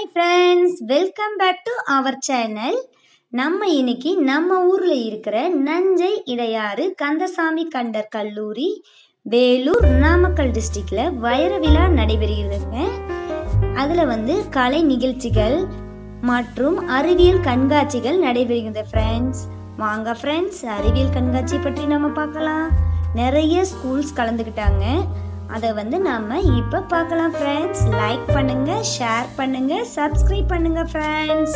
hi friends welcome back to our channel நம்ம இன்னைக்கு நம்ம ஊரில் இருக்கிற நஞ்சை இடையாறு கந்தசாமி கண்டர் கல்லூரி வேலூர் நாமக்கல் டிஸ்ட்ரிக்டில் வைர விழா நடைபெறுகிறதுங்க அதில் வந்து கலை நிகழ்ச்சிகள் மற்றும் அறிவியல் கண்காட்சிகள் நடைபெறுகிறது ஃப்ரெண்ட்ஸ் வாங்க ஃப்ரெண்ட்ஸ் அறிவியல் கண்காட்சி பற்றி நம்ம பார்க்கலாம் நிறைய ஸ்கூல்ஸ் கலந்துக்கிட்டாங்க அதை வந்து நம்ம இப்போ பார்க்கலாம் ஃப்ரெண்ட்ஸ் லைக் பண்ணுங்க ஷேர் பண்ணுங்க சப்ஸ்கிரைப் பண்ணுங்க ஃப்ரெண்ட்ஸ்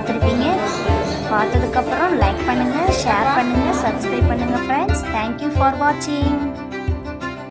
பார்த்துருப்பீங்க பார்த்ததுக்கப்புறம் லைக் பண்ணுங்கள் ஷேர் பண்ணுங்கள் சப்ஸ்கிரைப் பண்ணுங்கள் ஃப்ரெண்ட்ஸ் தேங்க்யூ ஃபார் வாட்சிங்